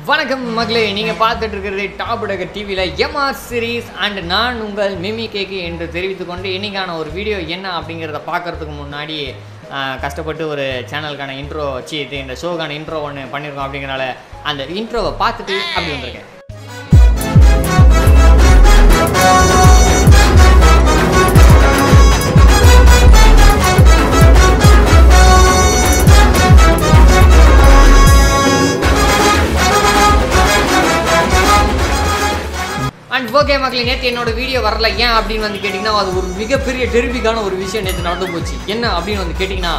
வணக்கம் மகளே நீங்கள் பார்த்துட்டு இருக்கிறது டாப் டகர் டிவியில் எம்ஆர் சீரிஸ் அண்ட் நான் உங்கள் மிமி கேக்கு என்று தெரிவித்துக்கொண்டு இன்னைக்கான ஒரு வீடியோ என்ன அப்படிங்கிறத பார்க்கறதுக்கு முன்னாடி ஆஹ், கஷ்டப்பட்டு ஒரு சேனலுக்கான இன்ட்ரோ சி இது இந்த ஷோக்கான இன்ட்ரோ ஒன்று பண்ணியிருக்கோம் அப்படிங்கிறனால அந்த இன்ட்ரோவை பார்த்துட்டு அப்படி வந்திருக்கேன் அண்ட் ஓகே மக்களே நேற்று என்னோட வீடியோ வரல ஏன் அப்படின்னு வந்து கேட்டிங்கன்னா அது ஒரு மிகப்பெரிய டெரிபிக்கான ஒரு விஷயம் நேற்று நடந்து போச்சு என்ன அப்படின்னு வந்து கேட்டிங்கன்னா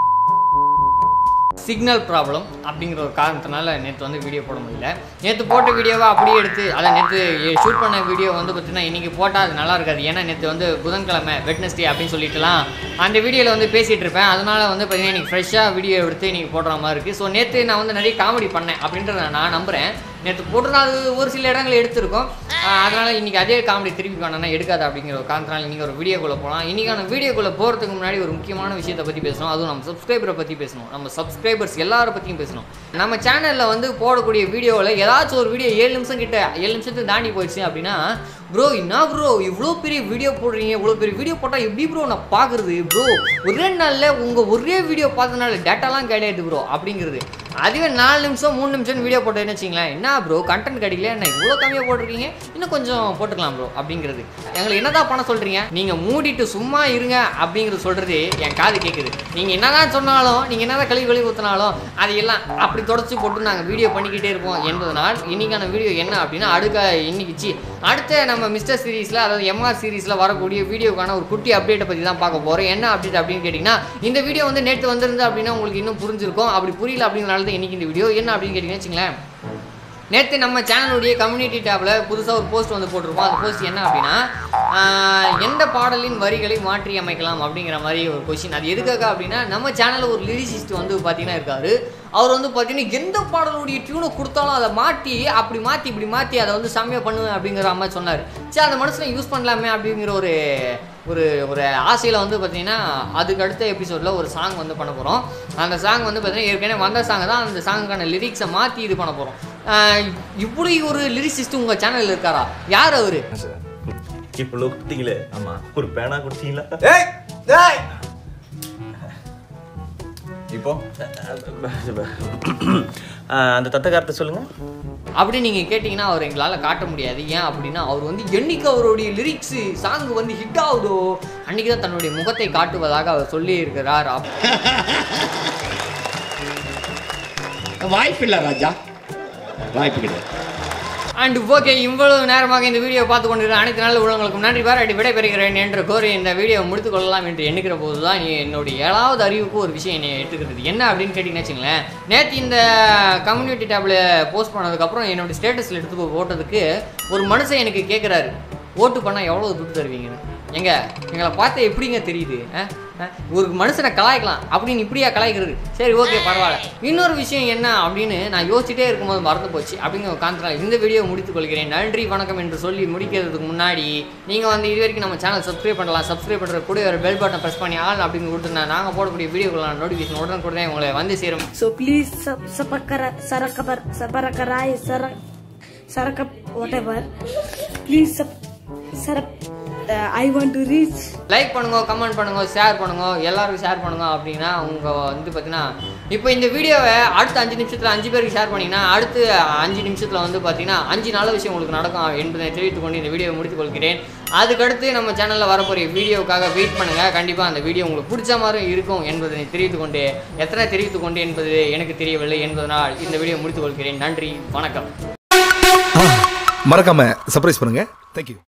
சிக்னல் ப்ராப்ளம் அப்படிங்கிற ஒரு காரணத்தினால நேற்று வந்து வீடியோ போட முடியல நேற்று போட்ட வீடியோவை அப்படியே எடுத்து அதை நேற்று ஷூட் பண்ண வீடியோ வந்து பார்த்தீங்கன்னா இன்றைக்கி போட்டால் அது நல்லா இருக்காது ஏன்னா நேற்று வந்து புதன்கிழமை வெட்னஸ்டே அப்படின்னு சொல்லிட்டுலாம் அந்த வீடியோவில் வந்து பேசிகிட்டு இருப்பேன் அதனால் வந்து பார்த்தீங்கன்னா இன்றைக்கி ஃப்ரெஷ்ஷாக வீடியோ எடுத்து இன்றைக்கி போடுற மாதிரி இருக்குது ஸோ நேற்று நான் வந்து நிறைய காமெடி பண்ணேன் அப்படின்றத நான் நம்புகிறேன் நேற்று போட்டிருந்தா அது ஒரு சில இடங்கள் எடுத்திருக்கோம் ஆஹ் அதனால இன்னைக்கு அதே காமெடி திருப்பி வேணா எடுக்காது அப்படிங்கிற ஒரு காரணத்தினால நீங்கள் ஒரு வீடியோக்குள்ளே போகலாம் இன்னைக்கான வீடியோக்குள்ளே போகிறதுக்கு முன்னாடி ஒரு முக்கியமான விஷயத்தை பற்றி பேசணும் அதுவும் நம்ம சப்ஸ்கிரைபரை பற்றி பேசணும் நம்ம சப்ஸ்கிரைபர்ஸ் எல்லாரை பற்றியும் பேசணும் நம்ம சேனலில் வந்து போடக்கூடிய வீடியோவில் ஏதாச்சும் ஒரு வீடியோ ஏழு நிமிஷம் கிட்ட ஏழு நிமிஷத்துக்கு தாண்டி போயிடுச்சு அப்படின்னா ப்ரோ என்ன ப்ரோ இவ்வளோ பெரிய வீடியோ போடுறீங்க இவ்வளோ பெரிய வீடியோ போட்டால் எப்படி ப்ரோ நான் பார்க்குறது ப்ரோ ஒரே நாளில் உங்கள் ஒரே வீடியோ பார்த்தனால டேட்டாலாம் கிடையாது ப்ரோ அப்படிங்கிறது அதுவே நாலு நிமிஷம் மூணு நிமிஷம் வீடியோ போட்டேன்னு வச்சிங்களேன் என்ன ப்ரோ கண்டென்ட் கிடைக்கல என்ன இவ்வளோ கம்மியாக போட்டிருக்கீங்க இன்னும் கொஞ்சம் போட்டுக்கலாம் ப்ரோ அப்படிங்கிறது எங்களை என்னதான் பண்ண சொல்கிறீங்க நீங்கள் மூடிட்டு சும்மா இருங்க அப்படிங்கிறது சொல்கிறது என் காது கேட்குது நீங்கள் என்னதான் சொன்னாலும் நீங்கள் என்னதான் கழுவி கழுவி ஊற்றினாலும் அதையெல்லாம் அப்படி தொடச்சி போட்டு நாங்கள் வீடியோ பண்ணிக்கிட்டே இருப்போம் என்பதனால் இன்னைக்கான வீடியோ என்ன அப்படின்னா அடுக்க இன்னைக்கு சி அடுத்த நம்ம மிஸ்டர் சீரீஸில் அதாவது எம்ஆர் சீரீஸில் வரக்கூடிய வீடியோக்கான ஒரு குட்டி அப்டேட்டை பற்றி தான் பார்க்க போகிறோம் என்ன அப்டேட் அப்படின்னு கேட்டிங்கன்னா இந்த வீடியோ வந்து நேற்று வந்திருந்து அப்படின்னா உங்களுக்கு இன்னும் புரிஞ்சிருக்கும் அப்படி புரியல அப்படிங்கிறனால தான் இன்றைக்கி இந்த வீடியோ என்ன அப்படின்னு கேட்டிங்கன்னா வச்சுங்களேன் நேற்று நம்ம சேனலுடைய கம்யூனிட்டி டேப்பில் புதுசாக ஒரு போஸ்ட் வந்து போட்டிருக்கோம் அந்த போஸ்ட் என்ன அப்படின்னா ஆஹ், எந்த பாடலின் வரிகளை மாற்றி அமைக்கலாம் அப்படிங்கிற மாதிரி ஒரு கொஷின் அது எதுக்காக அப்படின்னா நம்ம சேனலில் ஒரு லிரிசிஸ்ட் வந்து பார்த்தீங்கன்னா இருக்காரு அவர் வந்து பார்த்தீங்கன்னா எந்த பாடலுடைய டியூனை கொடுத்தாலும் அதை மாற்றி அப்படி மாற்றி இப்படி மாற்றி அதை வந்து செம்மையாக பண்ணுவேன் அப்படிங்கிற மாதிரி சொன்னார் சரி அந்த மனுஷனை யூஸ் பண்ணலாமே அப்படிங்கிற ஒரு ஒரு ஒரு ஆசையில் வந்து பார்த்தீங்கன்னா அதுக்கு அடுத்த எபிசோடில் ஒரு சாங் வந்து பண்ண போகிறோம் அந்த சாங் வந்து பார்த்தீங்கன்னா ஏற்கனவே வந்த சாங் தான் அந்த சாங்குக்கான லிரிக்ஸை மாற்றி இது பண்ண போகிறோம் இப்படி ஒரு லிரிசிஸ்ட் உங்கள் சேனலில் இருக்காரா யார் அவர் இப்ப கொடுத்தீங்களே ஆமா ஒரு பேனா கொடுத்தீங்களா ஏய் டேய் இப்போ அஹ், அந்த தத்தகாரத்தை சொல்லுங்க அப்படி நீங்கள் கேட்டிங்கன்னா அவர் எங்களால் காட்ட முடியாது ஏன் அப்படின்னா அவர் வந்து என்னைக்கு அவருடைய லிரிக்ஸு சாங் வந்து ஹிட் ஆகுதோ அன்றைக்கி தான் தன்னுடைய முகத்தை காட்டுவதாக அவர் சொல்லி இருக்கிறார் வாய்ப்பில்லை ராஜா வாய்ப்பு கிடையாது அண்ட் ஓகே இவ்வளவு நேரமாக இந்த வீடியோ பார்த்து கொண்டிருக்கிற அனைத்து நாள் உள்ளவங்களுக்கும் நன்றி பாராட்டி விடைபெறுகிறேன் என்று கோரி இந்த வீடியோ முடித்துக் கொள்ளலாம் என்று எண்ணுகிற போது தான் என்னுடைய ஏழாவது அறிவுக்கு ஒரு விஷயம் என்னை எடுத்துக்கிறது என்ன அப்படின்னு கேட்டிங்கன்னு வச்சுங்களேன் நேற்று இந்த கம்யூனிட்டி டேப்பில் போஸ்ட் பண்ணதுக்கப்புறம் என்னோட ஸ்டேட்டஸில் எடுத்து போய் போட்டதுக்கு ஒரு மனுஷன் எனக்கு கேட்குறாரு ஓட்டு பண்ணால் எவ்வளோ துட்டு தருவீங்கன்னு எங்க எங்களை பார்த்தா எப்படிங்க தெரியுது ஆ? ஆ? ஒரு மனுஷனை கலாய்க்கலாம் அப்படின்னு இப்படியா கலாய்க்கிறது சரி ஓகே பரவாயில்ல இன்னொரு விஷயம் என்ன அப்படின்னு நான் யோசிச்சுட்டே இருக்கும்போது மறந்து போச்சு அப்படிங்கிற ஒரு காரணத்தினால இந்த வீடியோ முடித்துக் கொள்கிறேன் நன்றி வணக்கம் என்று சொல்லி முடிக்கிறதுக்கு முன்னாடி நீங்கள் வந்து இது வரைக்கும் நம்ம சேனல் சப்ஸ்கிரைப் பண்ணலாம் சப்ஸ்கிரைப் பண்ணுற கூட ஒரு பெல் பட்டன் ப்ரெஸ் பண்ணி ஆள் அப்படின்னு கொடுத்துருந்தா நாங்கள் போடக்கூடிய வீடியோக்குள்ள நோட்டிஃபிகேஷன் உடனே கூட உங்களை வந்து சேரும் So please sub sabakara sarakabar sabarakarai sarak sarakap whatever. Please sub sarak. Uh, I want to reach. Like பண்ணுங்க கமெண்ட் பண்ணுங்க ஷேர் பண்ணுங்க எல்லாருக்கும் ஷேர் பண்ணுங்க அப்படின்னா உங்க வந்து பார்த்தீங்கன்னா இப்போ இந்த வீடியோவை அடுத்த அஞ்சு நிமிஷத்தில் அஞ்சு பேருக்கு ஷேர் பண்ணீங்கன்னா அடுத்து அஞ்சு நிமிஷத்தில் வந்து பார்த்தீங்கன்னா அஞ்சு நல்ல விஷயம் உங்களுக்கு நடக்கும் என்பதை தெரிவித்துக் கொண்டு இந்த வீடியோவை முடித்துக் கொள்கிறேன் அதுக்கடுத்து நம்ம சேனலில் வரப்போகிற வீடியோக்காக வெயிட் பண்ணுங்க கண்டிப்பாக அந்த வீடியோ உங்களுக்கு பிடிச்ச மாதிரி இருக்கும் என்பதை தெரிவித்துக் கொண்டு எத்தனை தெரிவித்துக் கொண்டு என்பது எனக்கு தெரியவில்லை என்பதனால் இந்த வீடியோ முடித்துக் கொள்கிறேன் நன்றி வணக்கம் மறக்காம சர்ப்ரைஸ் பண்ணுங்க தேங்க்யூ